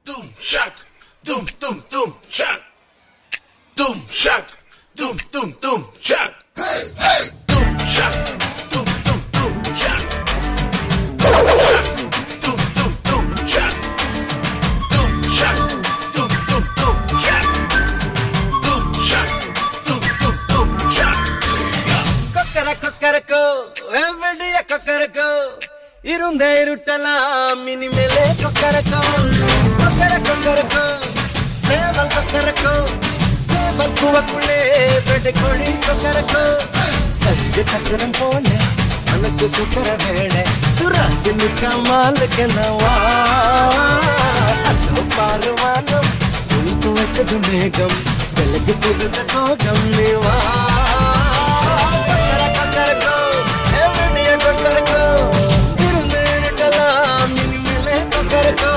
Doom shock, doom doom doom shock, doom shock, doom doom doom shock. Hey hey, doom shock, doom doom doom shock, doom shock, doom doom doom shock, doom shock, doom doom doom shock, doom shock, doom doom doom shock. கொக்கர கொக்கரக்கோ எவ்வளிய கொக்கரக்கோ இருந்த இருட்டலாம் இனிமேலே கொக்கரக்கோ கொக்கர கொக்கரக்கோ சேவல் கொக்கரக்கோ சேவல் குவக்குள்ளே வெடு கோழி கொக்கரக்கோ சங்க சக்கரம் போல மனசு சுக்கர வேளை சுராக்கு நிற்காமலுக்கு நவா அதோ பாருவானம் துணிப்பு வைத்தது மேகம் விலகு புகுந்த சோகம் நீவா கொக்கர கொக்கரக்கோ எவ்வளிய கொக்கரக்கோ இருந்து இருட்டலாம் இனிமேலே கொக்கரக்கோ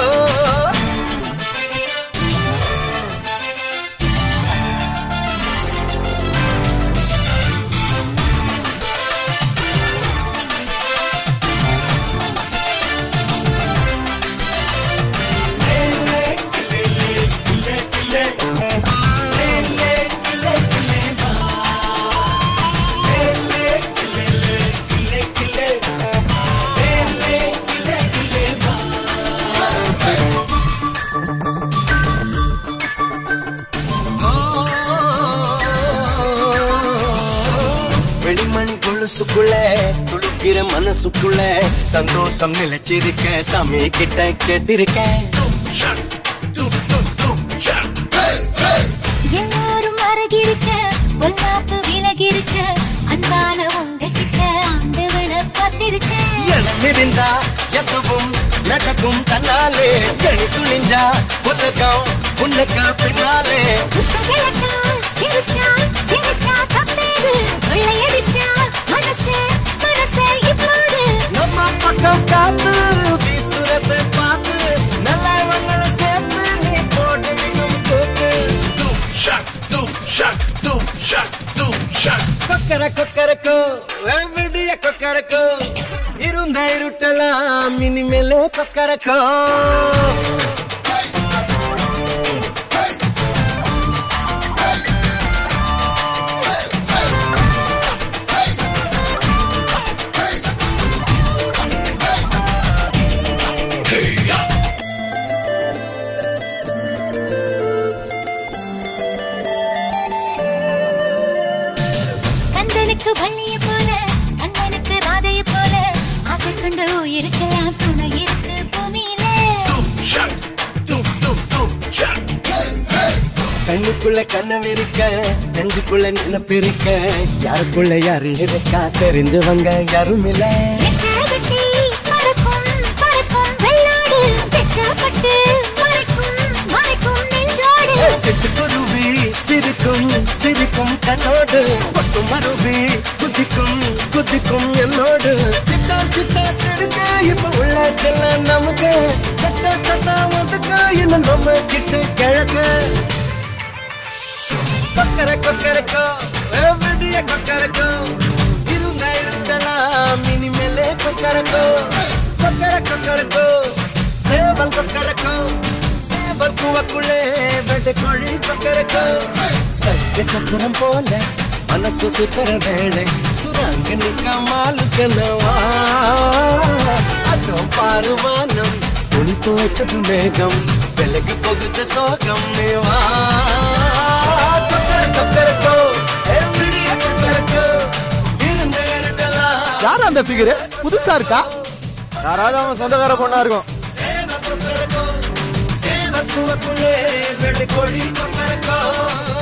வெளிமணி கொலுசுக்குள்ள துளுக்கிற மனசுக்குள்ள சந்தோஷம் நிலைச்சிருக்க சாமி கிட்ட கேட்டிருக்கேன் Shock, doom doom doom shock. Hey hey. எல்லாரும் அருகிருக்க பொல்லாப்பு விலகிருக்க அன்பான உங்ககிட்ட ஆண்டவனை பார்த்திருக்க இருந்தா எதுவும் நடக்கும் தன்னாலே எணி துணிஞ்சா உலகம் உனக்கு பின்னாலே விளக்கா சிரிச்சா சிரிச்சா தப்பேது கொள்ளையடிச்சா மனசு மனசு இப்போது நம்ம பக்கம் காத்து வீசுறதை பார்த்து நல்லவங்களை சேர்த்து நீ போட்டு தினம் போட்டு Doom shock, doom shock, doom shock, doom shock. கொக்கர கொக்கரக்கோ விடிய கொக்கரக்கோ இருந்த இருட்டலாம் இனிமேலே கொக்கரக்கோ கந்தனுக்கு வள்ளிய போல கண்ணனுக்கு ராதைய போல ஆசை கொண்டு இருக்கலாம் துணை இருக்கு பூமியில Doom shock, doom doom doom shock. Hey hey. கண்ணுக்குள்ள கண்ணம் இருக்க நெஞ்சுக்குள்ள நினைப்பிருக்க யாருக்குள்ள யாரு இருக்கா தெரிஞ்சவங்க யாரும் இல்ல வெட்டி மறக்கும் மறக்கும் வெள்ளாடு வெட்டப்பட்டு மறைக்கும் மறைக்கும் நெஞ்சோடு சிட்டுக்குருவி சிரிக்கும் சிரிக்கும் கண்ணோடு பட்டு மருவி குதிக்கும் குதிக்கும் என்னோடு சிட்டா சிட்டா சிரிக்க இப்ப உள்ள செல்ல நமக்கு சட்டா சட்டா ஒதுக்க இன்னும் நம்ம கிட்ட கிழக்க கொக்கர கொக்கரக்கோ விடிய கொக்கரக்கோ இருந்த இருட்டலாம் இனிமேலே கொக்கரக்கோ கொக்கர கொக்கரக்கோ சேவல் கொக்கரக்கோ சேவல் குவக்குள்ளே வெட்டு கோழி கொக்கரக்கோ சங்க சக்கரம் போல மனசு சுத்தர வேளை சுரங்க நிக்காமலுக்கு நவா அதோ பாருவானம் துணி துவைத்தது மேகம் விலகு போகுது சோகம் நேவா கொக்கர கொக்கரக்கோ எவ்ரிடிய கொக்கரக்கோ இருந்த இருட்டலாம் யார் அந்த ஃபிகர் புதுசா இருக்கா யாராவது அவன் சொந்தக்கார பொண்ணா இருக்கும் சேவ கொக்கரக்கோ சேவ குவக்குள்ளே வெள்ளி கோழி கொக்கரக்கோ